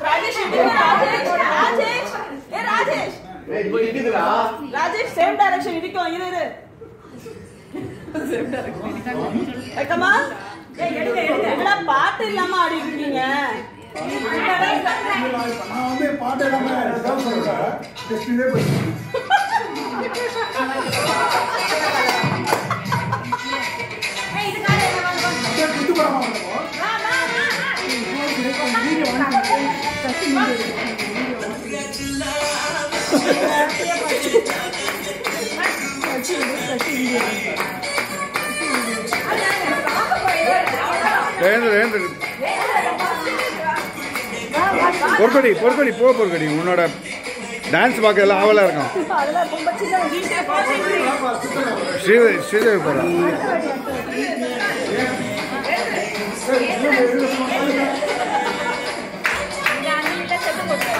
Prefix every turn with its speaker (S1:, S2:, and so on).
S1: ராஜேஷ் இடிக்கும், ராஜேஷ் ராஜேஷ் ஏ Rajesh Rajesh same direction இடிக்கும் இரு இரு சேம் டைரக்ஷன் கமா என்னடா பாட்டு இல்லாம ஆடி இருக்கீங்க
S2: நான் வந்து பாட்டு இல்லாம ஏதாவது சொல்றேன் டெஸ்டிலே போயிடுச்சு அப்படியே குத்து படமா இருக்கும்
S3: எழுந்து எழுந்து பொற்கொடி பொற்கொடி போ பொற்கொடி உன்னோட டான்ஸ் பார்க்க எல்லாம் ஆவலாக இருக்கும் ஸ்ரீதேவி ஸ்ரீதேவி போகிறேன்
S1: செத்து போட்டு